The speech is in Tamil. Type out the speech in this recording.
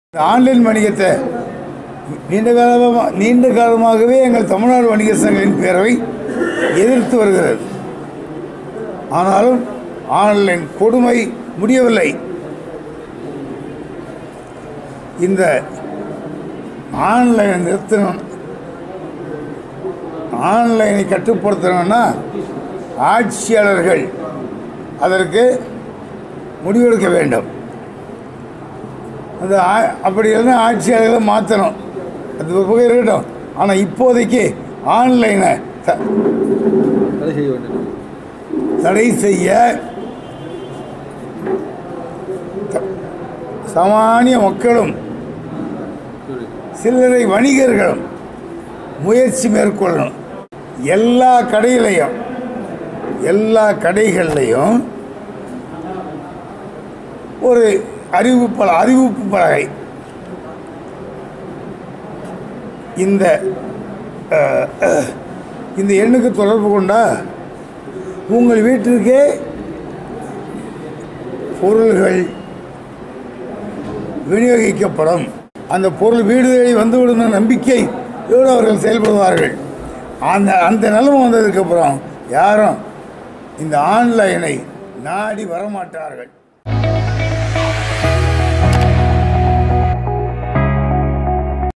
இந்த ஆன்லைன் வணிகத்தை நீண்ட காலமாக நீண்ட காலமாகவே எங்கள் தமிழ்நாடு வணிக சங்கங்களின் பேரவை எதிர்த்து வருகிறது ஆனாலும் ஆன்லைன் கொடுமை முடியவில்லை இந்த ஆன்லைனை நிறுத்தணும் ஆன்லைனை கட்டுப்படுத்தணும்னா ஆட்சியாளர்கள் அதற்கு முடிவெடுக்க வேண்டும் அந்த ஆ- அப்படி இல்லைன்னா ஆட்சியாளர்களை மாற்றணும் அது ஒரு பக்கம் இருக்கட்டும் ஆனால் இப்போதைக்கு ஆன்லைனை த தடை செய்ய வேண்டும் தடை செய்ய த- சாமானிய மக்களும் சில்லறை வணிகர்களும் முயற்சி மேற்கொள்ளணும் எல்லா கடையிலையும் எல்லா கடைகள்லையும் ஒரு அறிவிப்பு பல அறிவிப்பு பலகை இந்த அஹ், அஹ், இந்த எண்ணுக்கு தொடர்பு கொண்டா உங்கள் வீட்டிற்கே பொருள்கள் விநியோகிக்கப்படும் அந்த பொருள் வீடு தேடி வந்துவிடும் என்ற நம்பிக்கை இதோடு அவர்கள் செயல்படுவார்கள் அந்த அந்த நிலைமை வந்ததுக்கப்புறம் யாரும் இந்த ஆன்லைனை நாடி வரமாட்டார்கள்